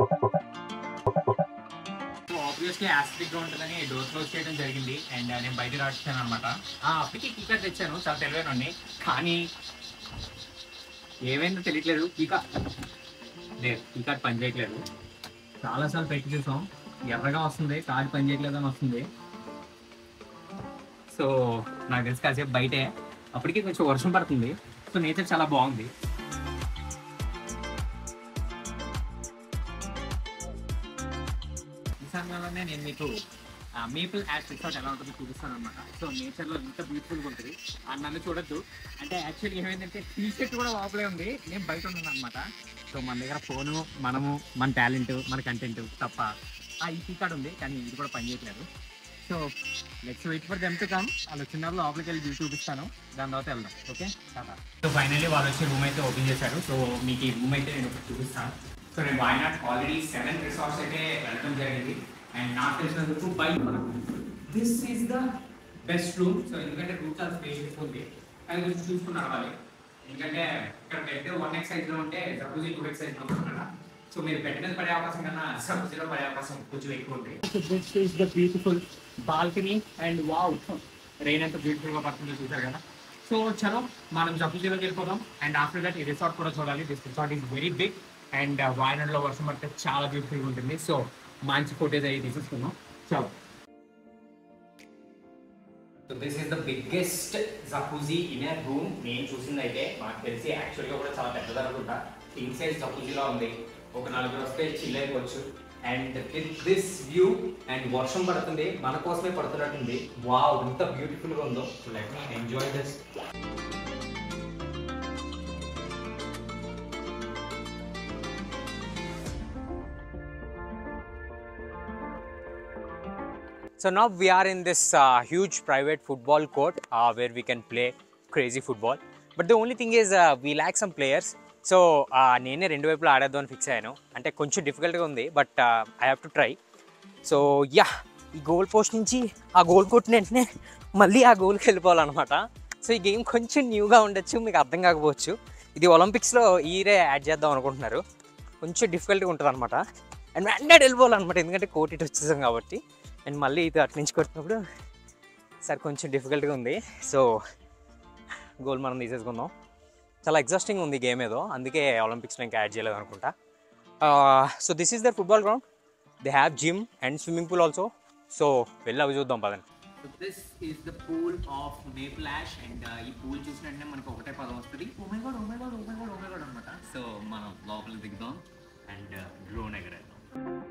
So obviously asterisk గా ఉంటుందని door close చేయడం జరిగింది అండ్ నేను బయట రాస్తాను అనమాట అప్పటికి కీకర్ తెచ్చాను చాలా తెలివైనండి కానీ ఏమైందో తెలియట్లేదు కీకా లేదు కీకార్ పని చేయట్లేదు చాలాసార్లు పెట్టి చూసాం ఎర్రగా వస్తుంది కార్డు పని చేయట్లేదు అని వస్తుంది సో నాకు తెలిసి కాసేపు బయటే అప్పటికి కొంచెం వర్షం పడుతుంది సో నేచర్ చాలా బాగుంది ఈ సమయంలోనే నేను మీకు మేపుల్ యాడ్ రిసార్ట్ ఎలా ఉంటుందో చూపిస్తాను అనమాట సో నేచర్ లో ఇంత బ్యూటిఫుల్ గా ఉంటుంది ఆ నన్ను చూడొద్దు అంటే యాక్చువల్లీ ఏమైందంటే టీ షర్ట్ కూడా లోపలే ఉంది నేను బయట ఉన్నాను అనమాట సో మన దగ్గర ఫోను మనము మన టాలెంట్ మన కంటెంట్ తప్ప ఆ ఈ కీ కార్డ్ ఉంది కానీ ఇది కూడా పనిచేయట్లేదు so let's wait for them to come వాళ్ళు వచ్చిన వాళ్ళు లోపలికి వెళ్ళి వ్యూ చూపిస్తాను దాని తర్వాత వెళ్దాం ఓకే సో ఫైనల్లీ వాళ్ళు వచ్చి రూమ్ అయితే ఓపెన్ చేశారు సో మీకు ఈ రూమ్ అయితే నేను ఒకటి చూపిస్తాను సో నేను వాయినాడ్ ఆల్రెడీ సెవెన్ రిసార్ట్స్ అయితే వెళ్ళడం జరిగింది అండ్ నాకు తెలిసినందుకు by this is the best room so ఎందుకంటే రూమ్ చాలా స్పేషియస్ ఉంది అది కొంచెం చూసుకుని నడవాలి ఎందుకంటే ఇక్కడ పెద్ద వన్ ఎక్స్ సైజ్ లో ఉంటే సపోజ్ టూ ఎక్స్ సైజ్ లో ఉంటున్నారా సో మీరు బెడ్ మీద పడే అవకాశం కన్నా సబ్జీలో పడే అవకాశం కొంచెం ఎక్కువ ఉంది this is the beautiful balcony and wow rain ఎంత బ్యూటిఫుల్ గా పడుతుందో చూసారు కదా సో చలో మనం జబ్బుజీలోకి వెళ్ళిపోదాం అండ్ ఆఫ్టర్ దట్ ఈ రిసార్ట్ కూడా చూడాలి this resort is very big and వాయనాడ్లో వర్షం పడితే చాలా బ్యూటిఫుల్గా ఉంటుంది సో మంచి ఫోటోస్ అవి తీసేసుకున్నాం చలో so this is the biggest jacuzzi in a room నేను చూసింది అయితే మాకు తెలిసి యాక్చువల్గా కూడా చాలా పెద్దది అనుకుంటా కింగ్ సైజ్ జకూజీలో ఉంది ఒక నలుగురు వస్తే చిల్ అయిపోవచ్చు and with this view and వర్షం పడుతుంది మన కోసమే పడుతున్నట్టుంది వావ్ ఎంత బ్యూటిఫుల్ గా ఉందో let me enjoy this So now we are in this uh, huge private football court uh, where we can play crazy football. But the only thing is uh, we lack some players. So నేనే రెండు వైపులా ఆడేద్దాం అని fix అయ్యాను అంటే కొంచెం డిఫికల్ట్గా ఉంది but I have to try so yeah ఈ గోల్ పోస్ట్ నుంచి ఆ గోల్ కొట్టిన వెంటనే మళ్ళీ ఆ గోల్కి వెళ్ళిపోవాలన్నమాట సో ఈ గేమ్ కొంచెం న్యూగా ఉండొచ్చు మీకు అర్థం కాకపోవచ్చు ఇది ఒలింపిక్స్లో ఈరే యాడ్ చేద్దాం అనుకుంటున్నారు కొంచెం డిఫికల్ట్గా ఉంటుంది అనమాట అండ్ వెంటనే వెళ్ళిపోవాలన్నమాట ఎందుకంటే కోర్ట్ ఇటు వచ్చేసాం కాబట్టి అండ్ మళ్ళీ ఇది అటు నుంచి కొట్టినప్పుడు సరే కొంచెం డిఫికల్ట్గా ఉంది సో గోల్ మనం తీసేసుకుందాం చాలా ఎగ్జాస్టింగ్ ఉంది గేమ్ ఏదో అందుకే ఒలింపిక్స్లో ఇంకా యాడ్ చేయలేదు అనుకుంటా so this is the football ground they have gym and swimming pool also so వెళ్ళి అవి చూద్దాం పదండి so this is the pool of Maple Ash and ఈ పూల్ చూసిన వెంటనే మనకు ఒకటే పదం వస్తుంది oh my god oh my god oh my god oh my god అనమాట సో మనం లోపలికి దిగుదాం అండ్ డ్రోన్ ఎగరేద్దాం